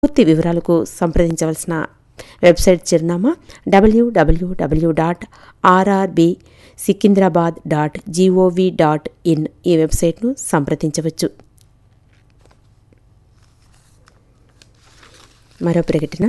పూర్తి వివరాలకు సంప్రదించవలసిన వెబ్సైట్ చిరునామా WWW dot RRB Secunderabad dot GOV dot in ఈ వెబ్సైట్ను సంప్రదించవచ్చు మరో ప్రకటన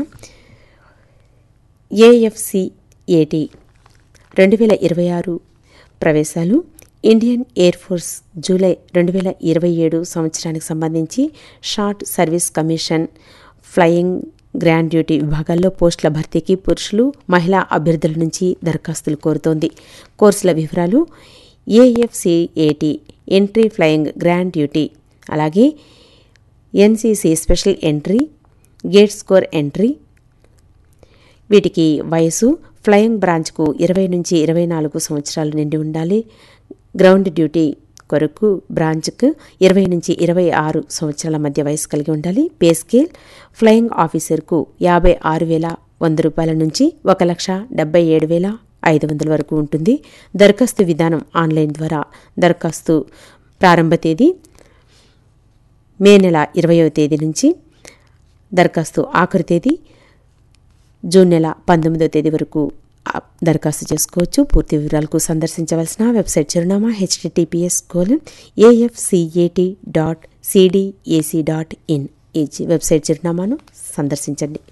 ఏఎఫ్సిఏటి రెండు వేల ఇరవై ఆరు ప్రవేశాలు ఇండియన్ ఎయిర్ ఫోర్స్ జూలై రెండు వేల ఇరవై ఏడు సంవత్సరానికి సంబంధించి short service commission flying ground duty విభాగాల్లో పోస్టుల భర్తీకి పురుషులు మహిళా అభ్యర్థుల నుంచి దరఖాస్తులు కోరుతోంది కోర్సుల వివరాలు AFCAT entry flying ground duty అలాగే NCC special entry GATE score entry వీటికి వయసు ఫ్లయింగ్ బ్రాంచ్కు ఇరవై నుంచి ఇరవై నాలుగు సంవత్సరాలు నిండి ఉండాలి గ్రౌండ్ డ్యూటీ కొరకు బ్రాంచ్కు ఇరవై నుంచి ఇరవై ఆరు సంవత్సరాల మధ్య వయసు కలిగి ఉండాలి పే స్కేల్ ఫ్లయింగ్ ఆఫీసర్కు యాభై ఆరు వేల వంద రూపాయల నుంచి ఒక లక్ష డెబ్బై ఏడు వేల ఐదు వందల వరకు ఉంటుంది దరఖాస్తు విధానం ఆన్లైన్ ద్వారా దరఖాస్తు ప్రారంభ తేదీ మే నెల ఇరవయవ తేదీ నుంచి దరఖాస్తు ఆఖరి తేదీ జూన్ నెల పంతొమ్మిదో తేదీ వరకు ఆ, దరఖాస్తు చేసుకోవచ్చు పూర్తి వివరాలకు సందర్శించవలసిన వెబ్సైట్ చిరునామా HTTPS colon AFCAT dot CDAC dot in ఈ చి- వెబ్సైట్ చిరునామాను సందర్శించండి